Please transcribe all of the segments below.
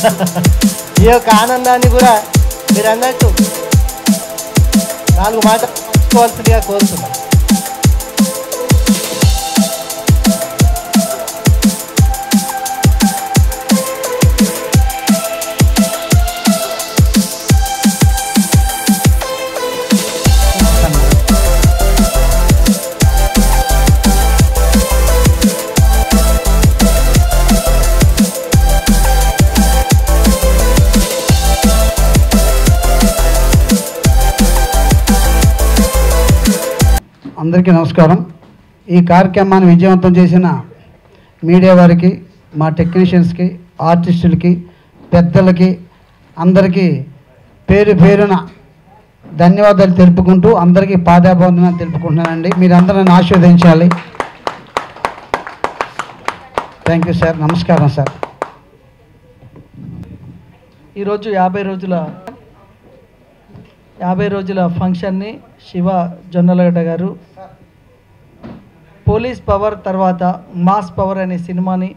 ఈ యొక్క ఆనందాన్ని కూడా మీరు అన్నట్టు నాలుగు మాటలు పంచుకోవాల్సిందిగా కోరుతున్నాను అందరికీ నమస్కారం ఈ కార్యక్రమాన్ని విజయవంతం చేసిన మీడియా వారికి మా టెక్నీషియన్స్కి ఆర్టిస్టులకి పెద్దలకి అందరికీ పేరు పేరున ధన్యవాదాలు తెలుపుకుంటూ అందరికీ పాదాబంధన తెలుపుకుంటున్నానండి మీరందరూ నన్ను ఆశీర్వదించాలి థ్యాంక్ యూ సార్ నమస్కారం సార్ ఈరోజు యాభై రోజుల యాభై రోజుల ఫంక్షన్ని శివ జొన్నలగడ్డ గారు పోలీస్ పవర్ తర్వాత మాస్ పవర్ అనే సినిమాని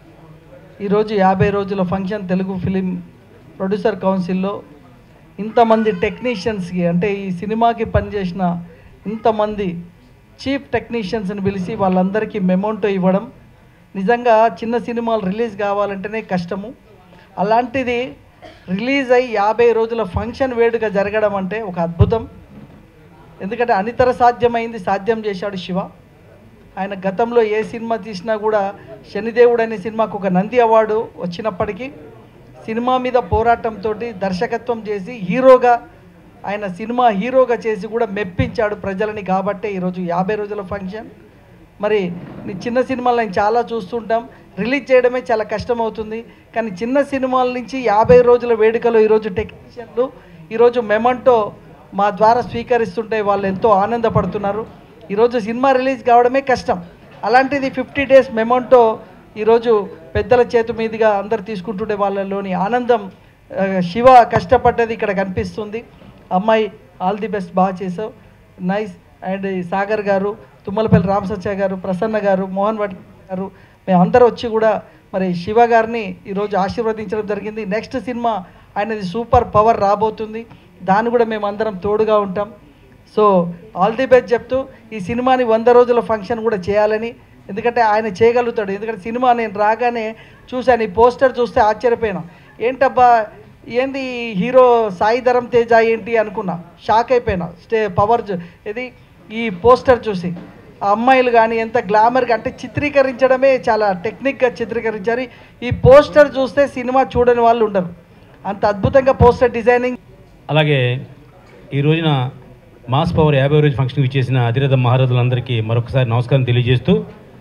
ఈరోజు యాభై రోజుల ఫంక్షన్ తెలుగు ఫిలిం ప్రొడ్యూసర్ కౌన్సిల్లో ఇంతమంది టెక్నీషియన్స్కి అంటే ఈ సినిమాకి పనిచేసిన ఇంతమంది చీఫ్ టెక్నీషియన్స్ని పిలిచి వాళ్ళందరికీ మెమోంటో ఇవ్వడం నిజంగా చిన్న సినిమాలు రిలీజ్ కావాలంటేనే కష్టము అలాంటిది రిలీజ్ అయ్యి యాభై రోజుల ఫంక్షన్ వేడుక జరగడం అంటే ఒక అద్భుతం ఎందుకంటే అనితర సాధ్యమైంది సాధ్యం చేశాడు శివ ఆయన గతంలో ఏ సినిమా తీసినా కూడా శనిదేవుడు అనే సినిమాకు ఒక నంది అవార్డు వచ్చినప్పటికీ సినిమా మీద పోరాటంతో దర్శకత్వం చేసి హీరోగా ఆయన సినిమా హీరోగా చేసి కూడా మెప్పించాడు ప్రజలని కాబట్టే ఈరోజు యాభై రోజుల ఫంక్షన్ మరి నీ చిన్న సినిమాలు నేను చాలా చూస్తుంటాం రిలీజ్ చేయడమే చాలా కష్టం అవుతుంది కానీ చిన్న సినిమాల నుంచి యాభై రోజుల వేడుకలో ఈరోజు టెక్నీషియన్లు ఈరోజు మెమంటో మా ద్వారా స్వీకరిస్తుంటే వాళ్ళు ఎంతో ఆనందపడుతున్నారు ఈరోజు సినిమా రిలీజ్ కావడమే కష్టం అలాంటిది ఫిఫ్టీ డేస్ మెమంటో ఈరోజు పెద్దల చేతి మీదుగా అందరు తీసుకుంటుండే వాళ్ళలోని ఆనందం ఆ, శివ కష్టపడ్డది ఇక్కడ కనిపిస్తుంది అమ్మాయి ఆల్ ది బెస్ట్ బాగా చేసావు నైస్ అండ్ ఈ సాగర్ గారు తుమ్మలపల్లి రామసత్య గారు ప్రసన్న గారు మోహన్ భట్ గారు మేమందరూ వచ్చి కూడా మరి శివ గారిని ఈరోజు ఆశీర్వదించడం జరిగింది నెక్స్ట్ సినిమా ఆయనది సూపర్ పవర్ రాబోతుంది దాన్ని కూడా మేము అందరం తోడుగా ఉంటాం సో ఆల్ ది బెస్ట్ చెప్తూ ఈ సినిమాని వంద రోజుల ఫంక్షన్ కూడా చేయాలని ఎందుకంటే ఆయన చేయగలుగుతాడు ఎందుకంటే సినిమా నేను రాగానే చూశాను ఈ పోస్టర్ చూస్తే ఆశ్చర్యపోయినా ఏంటబ్బా ఏంది ఈ హీరో సాయి ధరం తేజ ఏంటి అనుకున్నా షాక్ అయిపోయినా స్టే పవర్ చూ- ఇది ఈ పోస్టర్ చూసి ఆ అమ్మాయిలు కానీ ఎంత గ్లామర్గా అంటే చిత్రీకరించడమే చాలా టెక్నిక్గా చిత్రీకరించారు ఈ పోస్టర్ చూస్తే సినిమా చూడని వాళ్ళు ఉండరు అంత అద్భుతంగా పోస్టర్ డిజైనింగ్ అలాగే ఈ రోజున మాస్ పవర్ యాభై రోజు ఫంక్షన్కి ఇచ్చేసిన అధిరథ మహారథులందరికీ మరొకసారి నమస్కారం తెలియజేస్తూ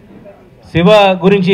శివ గురించి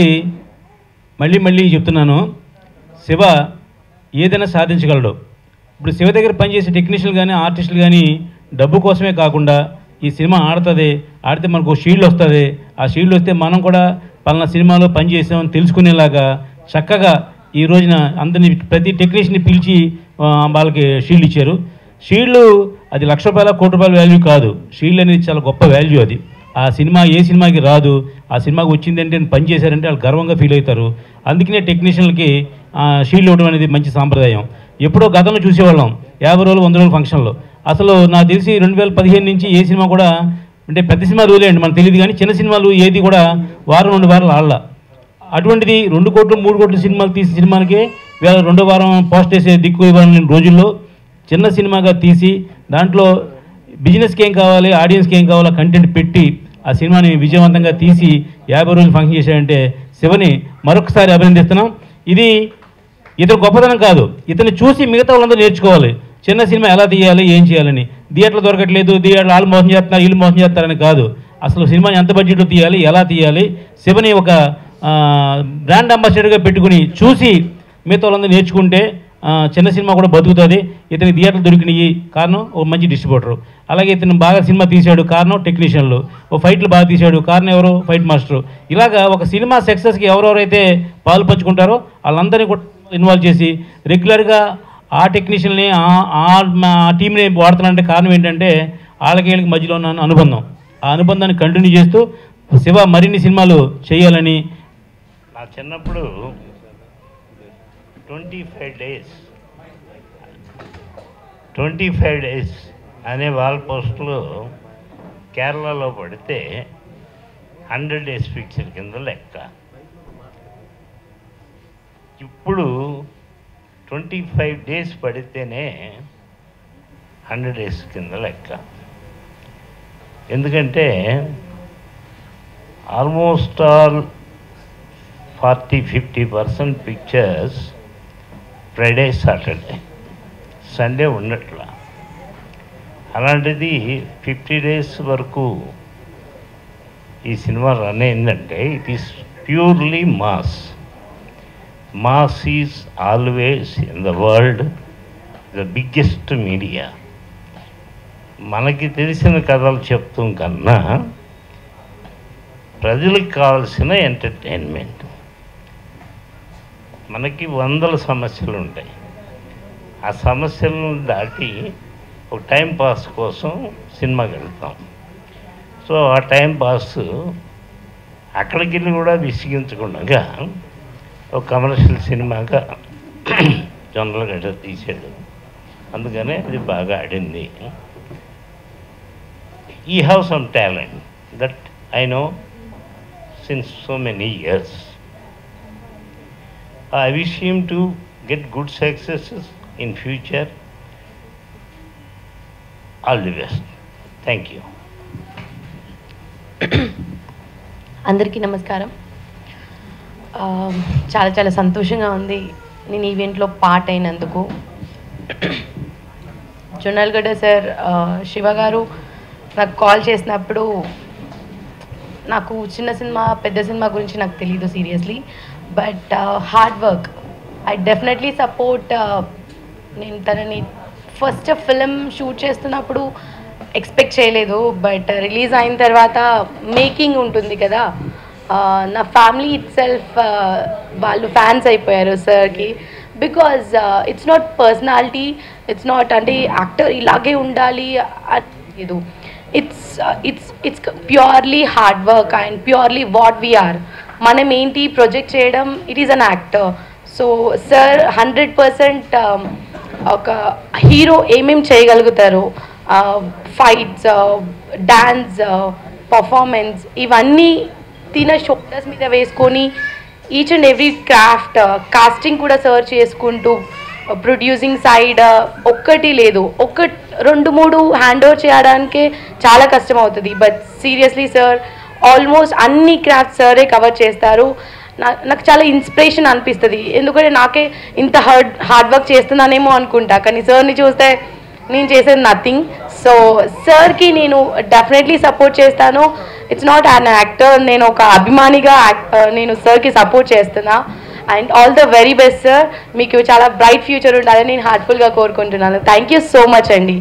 మళ్ళీ మళ్ళీ చెప్తున్నాను శివ ఏదైనా సాధించగలడు ఇప్పుడు శివ దగ్గర పనిచేసే టెక్నీషియన్లు కానీ ఆర్టిస్టులు కానీ డబ్బు కోసమే కాకుండా ఈ సినిమా ఆడుతుంది ఆడితే మనకు ఒక షీల్డ్ వస్తుంది ఆ షీల్డ్ వస్తే మనం కూడా పలానా సినిమాలో పనిచేసామని తెలుసుకునేలాగా చక్కగా ఈ రోజున అందరిని ప్రతి టెక్నీషియన్ని పిలిచి ఆ, వాళ్ళకి షీల్డ్ ఇచ్చారు షీల్డ్ అది లక్ష రూపాయల కోటి రూపాయల వాల్యూ కాదు షీల్డ్ అనేది చాలా గొప్ప వాల్యూ అది ఆ సినిమా ఏ సినిమాకి రాదు ఆ సినిమాకి వచ్చిందంటే పని చేశారంటే వాళ్ళు గర్వంగా ఫీల్ అవుతారు అందుకనే టెక్నీషియన్లకి షీల్డ్ ఇవ్వడం అనేది మంచి సాంప్రదాయం ఎప్పుడో గతంలో చూసేవాళ్ళం యాభై రోజులు వంద రోజుల ఫంక్షన్లో అసలు నాకు తెలిసి రెండు వేల పదిహేను నుంచి ఏ సినిమా కూడా అంటే పెద్ద సినిమా రూలే అండి మనకు తెలియదు కానీ చిన్న సినిమాలు ఏది కూడా వారం రెండు వారాలు ఆడలా అటువంటిది రెండు కోట్లు మూడు కోట్ల సినిమాలు తీసే సినిమానికి వేళ రెండో వారం పోస్ట్ చేసే దిక్కు ఇవ్వాలని రోజుల్లో చిన్న సినిమాగా తీసి దాంట్లో బిజినెస్కి ఏం కావాలి ఆడియన్స్కి ఏం కావాలో కంటెంట్ పెట్టి ఆ సినిమాని విజయవంతంగా తీసి యాభై రోజులు ఫంక్షన్ చేశాడంటే శివని మరొకసారి అభినందిస్తున్నాం ఇది ఇతను గొప్పతనం కాదు ఇతన్ని చూసి మిగతా వాళ్ళందరూ నేర్చుకోవాలి చిన్న సినిమా ఎలా తీయాలి ఏం చేయాలని థియేటర్లు దొరకట్లేదు థియేటర్లు వాళ్ళు మోసం చేస్తున్నారు వీళ్ళు మోసం చేస్తారని కాదు అసలు సినిమాని ఎంత బడ్జెట్లో తీయాలి ఎలా తీయాలి శివని ఒక ఆ, బ్రాండ్ అంబాసిడర్గా పెట్టుకుని చూసి మిగతా వాళ్ళందరూ నేర్చుకుంటే ఆ, చిన్న సినిమా కూడా బతుకుతుంది ఇతని థియేటర్లు దొరికినాయి కారణం ఒక మంచి డిస్ట్రిబ్యూటర్ అలాగే ఇతను బాగా సినిమా తీశాడు కారణం టెక్నీషియన్లు ఓ ఫైట్లు బాగా తీశాడు కారణం ఎవరు ఫైట్ మాస్టర్ ఇలాగా ఒక సినిమా సక్సెస్కి ఎవరెవరైతే పాలు పంచుకుంటారో వాళ్ళందరినీ కూడా ఇన్వాల్వ్ చేసి రెగ్యులర్గా ఆ టెక్నీషియన్ని ఆ- ఆ మా టీంని వాడుతున్నానంటే కారణం ఏంటంటే వాళ్ళకి వీళ్ళకి మధ్యలో ఉన్న అనుబంధం ఆ అనుబంధాన్ని కంటిన్యూ చేస్తూ శివ మరిన్ని సినిమాలు చేయాలని నా చిన్నప్పుడు twenty five days twenty five days అనే వాల్ పోస్టులు కేరళలో పడితే హండ్రెడ్ డేస్ పిక్చర్ కింద లెక్క ఇప్పుడు ట్వంటీ ఫైవ్ డేస్ పడితేనే హండ్రెడ్ డేస్ కింద లెక్క ఎందుకంటే almost all forty fifty percent pictures Friday Saturday Sunday ఉండట్లా అలాంటిది ఫిఫ్టీ డేస్ వరకు ఈ సినిమా రన్ అయిందంటే it is purely mass mass is always in the world the biggest media మనకి తెలిసిన కథలు చెప్తాం కన్నా ప్రజలకు కావాల్సిన ఎంటర్టైన్మెంట్ మనకి వందల సమస్యలు ఉంటాయి ఆ సమస్యలను దాటి ఒక టైం పాస్ కోసం సినిమాకి వెళ్తాం సో ఆ టైం పాస్ అక్కడికి వెళ్ళి కూడా విసిగించకుండా ఒక కమర్షియల్ సినిమాగా జొన్నలగడ్డ తీసాడు అందుకనే అది బాగా ఆడింది ఈ have some talent that I know since so many years I wish him to get good successes in future. All the best. Thank you. అందరికీ నమస్కారం ఆ, చాలా చాలా సంతోషంగా ఉంది నేను ఈవెంట్లో పార్ట్ అయినందుకు జొన్నల్గడ్డ సార్ ఆ, శివ గారు నాకు కాల్ చేసినప్పుడు నాకు చిన్న సినిమా పెద్ద సినిమా గురించి నాకు తెలియదు seriously but hard work I definitely support నేను తనని ఫస్ట్ ఫిలిం షూట్ చేస్తున్నప్పుడు ఎక్స్పెక్ట్ చేయలేదు బట్ రిలీజ్ అయిన తర్వాత మేకింగ్ ఉంటుంది కదా ఆ, నా ఫ్యామిలీ ఇట్ సెల్ఫ్ వాళ్ళు ఫ్యాన్స్ అయిపోయారు సార్కి because it's not personality it's not అంటే యాక్టర్ ఇలాగే ఉండాలి అని లేదు it's it's it's purely hard work and purely what we're మనం ఏంటి ప్రొజెక్ట్ చేయడం it is an actor so sir hundred percent ఒక హీరో ఏమేం చేయగలుగుతారు ఫైట్స్ డాన్స్ పర్ఫార్మెన్స్ ఇవన్నీ తిన షోల్డర్స్ మీద వేసుకొని each and every craft casting కూడా సర్చ్ చేసుకుంటూ ప్రొడ్యూసింగ్ సైడ్ ఒక్కటి లేదు ఒక్క రెండు మూడు హ్యాండ్ ఓవర్ చేయడానికే చాలా కష్టం అవుతుంది బట్ సీరియస్లీ సార్ ఆల్మోస్ట్ అన్ని క్రాఫ్ట్స్ సరే కవర్ చేస్తారు నా నాకు చాలా ఇన్స్పిరేషన్ అనిపిస్తుంది ఎందుకంటే నాకే ఇంత హార్డ్ హార్డ్ వర్క్ చేస్తున్నానేమో అనుకుంటా కానీ సార్ని చూస్తే నేను చేసేది నథింగ్ సో సార్కి నేను డెఫినెట్లీ సపోర్ట్ చేస్తాను ఇట్స్ నాట్ అన్ యాక్టర్ నేను ఒక అభిమానిగా act- నేను సార్కి సపోర్ట్ చేస్తున్నా and all the very best sir మీకు చాలా బ్రైట్ ఫ్యూచర్ ఉండాలని నేను హార్ట్ఫుల్గా కోరుకుంటున్నాను థ్యాంక్ యూ సో మచ్ అండి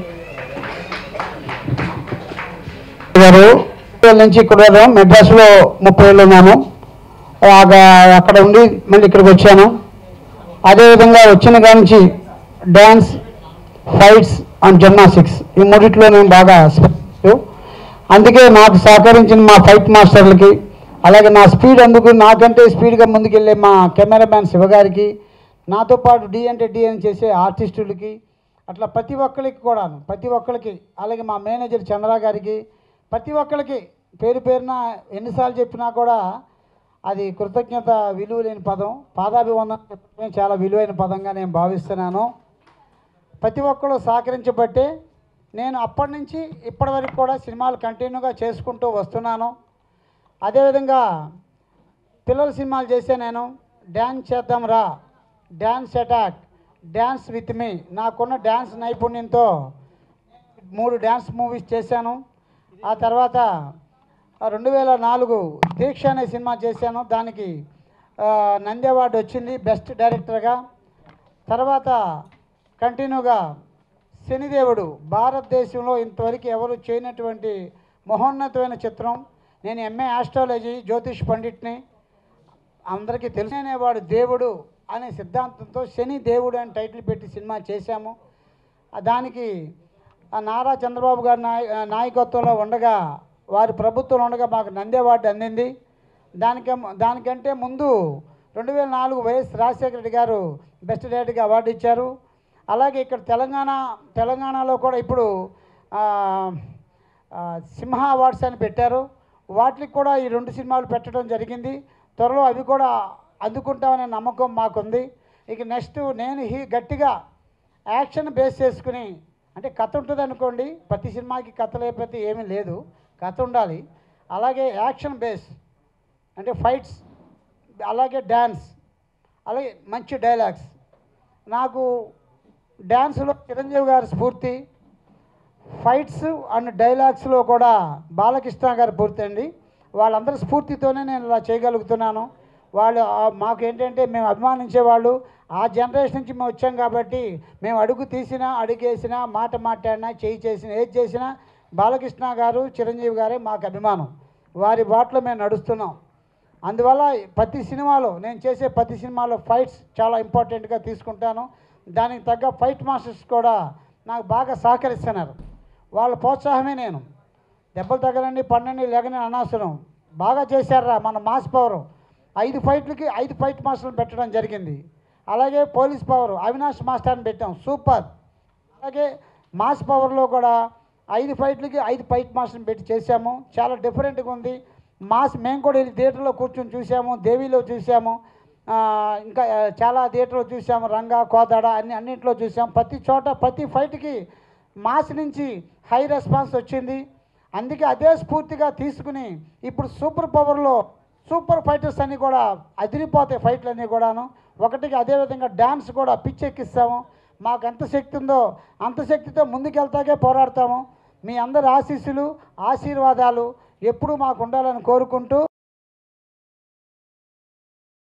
గారు ఇక్కడి నుంచి ఇక్కడ వెళ్ళాం మెడ్రాస్లో ముప్పై ఏళ్ళు ఉన్నాను అలాగా అక్కడ ఉండి మళ్ళీ ఇక్కడికి వచ్చాను అదేవిధంగా వచ్చిన కాడి నుంచి డ్యాన్స్ ఫైట్స్ అండ్ జిమ్నాస్టిక్స్ ఈ మూడిట్లో నేను బాగా స్పెషల్. అందుకే నాకు సహకరించిన మా ఫైట్ మాస్టర్లకి అలాగే నా స్పీడ్ అందుకు నాకంటే స్పీడ్గా ముందుకెళ్ళే మా కెమెరామ్యాన్ శివగారికి నాతో పాటు డి అంటే డి అని చేసే ఆర్టిస్టులకి అట్లా ప్రతి ఒక్కరికి కూడా ప్రతి ఒక్కరికి అలాగే మా మేనేజర్ చంద్ర గారికి ప్రతి ఒక్కరికి పేరు పేరున ఎన్నిసార్లు చెప్పినా కూడా అది కృతజ్ఞత విలువ లేని పదం పాదాభివందనం చెప్పడమే చాలా విలువైన పదంగా నేను భావిస్తున్నాను ప్రతి ఒక్కరు సహకరించబట్టే నేను అప్పటి నుంచి ఇప్పటి వరకు కూడా సినిమాలు కంటిన్యూగా చేసుకుంటూ వస్తున్నాను అదేవిధంగా పిల్లల సినిమాలు చేసే నేను డ్యాన్స్ చేద్దాం రా dance attack dance with me నాకున్న డ్యాన్స్ నైపుణ్యంతో మూడు డ్యాన్స్ మూవీస్ చేశాను ఆ తర్వాత రెండు వేల నాలుగు దీక్ష అనే సినిమా చేశాను దానికి ఆ, నంది అవార్డు వచ్చింది బెస్ట్ డైరెక్టర్గా తర్వాత కంటిన్యూగా శనిదేవుడు భారతదేశంలో ఇంతవరకు ఎవరు చేయనటువంటి మహోన్నతమైన చిత్రం నేను ఎంఏ ఆస్ట్రాలజీ జ్యోతిష్ పండిట్ని అందరికీ తెలిసినవాడు దేవుడు అనే సిద్ధాంతంతో శని దేవుడు అని టైటిల్ పెట్టి సినిమా చేశాము ఆ దానికి ఆ నారా చంద్రబాబు గారి నాయ ఆ నాయకత్వంలో ఉండగా వారి ప్రభుత్వం ఉండగా మాకు నంది అవార్డు అందింది దానిక దానికంటే ముందు రెండు వేల నాలుగు వైఎస్ రాజశేఖర రెడ్డి గారు బెస్ట్ డైరెక్టర్గా అవార్డు ఇచ్చారు అలాగే ఇక్కడ తెలంగాణ తెలంగాణలో కూడా ఇప్పుడు ఆ, ఆ, సింహ అవార్డ్స్ అని పెట్టారు వాటికి కూడా ఈ రెండు సినిమాలు పెట్టడం జరిగింది త్వరలో అవి కూడా అందుకుంటామనే నమ్మకం మాకుంది ఇక నెక్స్ట్ నేను హీ గట్టిగా యాక్షన్ బేస్ చేసుకుని అంటే కథ ఉంటుంది అనుకోండి ప్రతి సినిమాకి కథ లేకపోతే ఏమీ లేదు కథ ఉండాలి అలాగే యాక్షన్ బేస్ అంటే ఫైట్స్ అలాగే డ్యాన్స్ అలాగే మంచి డైలాగ్స్ నాకు డ్యాన్స్లో చిరంజీవి గారి స్ఫూర్తి ఫైట్స్ అండ్ డైలాగ్స్లో కూడా బాలకృష్ణ గారి పూర్తి అండి వాళ్ళందరి స్ఫూర్తితోనే నేను ఇలా చేయగలుగుతున్నాను వాళ్ళు ఆ, మాకు ఏంటంటే మేము అభిమానించే వాళ్ళు ఆ జనరేషన్ నుంచి మేము వచ్చాం కాబట్టి మేము అడుగు తీసినా అడుగేసినా మాట మాట్లాడినా చేయి చేసినా ఏది చేసినా బాలకృష్ణ గారు చిరంజీవి గారే మాకు అభిమానం వారి బాటలో మేము నడుస్తున్నాం అందువల్ల ప్రతి సినిమాలో నేను చేసే ప్రతి సినిమాలో ఫైట్స్ చాలా ఇంపార్టెంట్గా తీసుకుంటాను దానికి తగ్గ ఫైట్ మాస్టర్స్ కూడా నాకు బాగా సహకరిస్తున్నారు వాళ్ళ ప్రోత్సాహమే నేను దెబ్బలు తగలండి పన్నండి లేకని అనవసరం బాగా చేశారా మన మాస్ పవర్ ఐదు ఫైట్లకి ఐదు ఫైట్ మాస్టర్లు పెట్టడం జరిగింది అలాగే పోలీస్ పవర్ అవినాష్ మాస్టర్ని పెట్టాం సూపర్ అలాగే మాస్ పవర్లో కూడా ఐదు ఫైట్లకి ఐదు ఫైట్ మాస్టర్ని పెట్టి చేశాము చాలా డిఫరెంట్గా ఉంది మాస్ మేము కూడా వెళ్ళి థియేటర్లో కూర్చొని చూసాము దేవిలో చూసాము ఆ, ఇంకా ఆ, చాలా థియేటర్లో చూసాము రంగా కోదాడ అన్ని అన్నింటిలో చూసాం ప్రతి చోట ప్రతి ఫైట్కి మాస్ నుంచి హై రెస్పాన్స్ వచ్చింది అందుకే అదే స్ఫూర్తిగా తీసుకుని ఇప్పుడు సూపర్ పవర్లో సూపర్ ఫైటర్స్ అన్నీ కూడా అదిరిపోతాయి ఫైట్లు అన్నీ కూడాను ఒకటికి అదేవిధంగా డ్యాన్స్ కూడా పిచ్చెక్కిస్తాము మాకు ఎంత శక్తి ఉందో అంత శక్తితో ముందుకెళ్తాకే పోరాడతాము మీ అందరి ఆశీస్సులు ఆశీర్వాదాలు ఎప్పుడూ మాకు ఉండాలని కోరుకుంటూ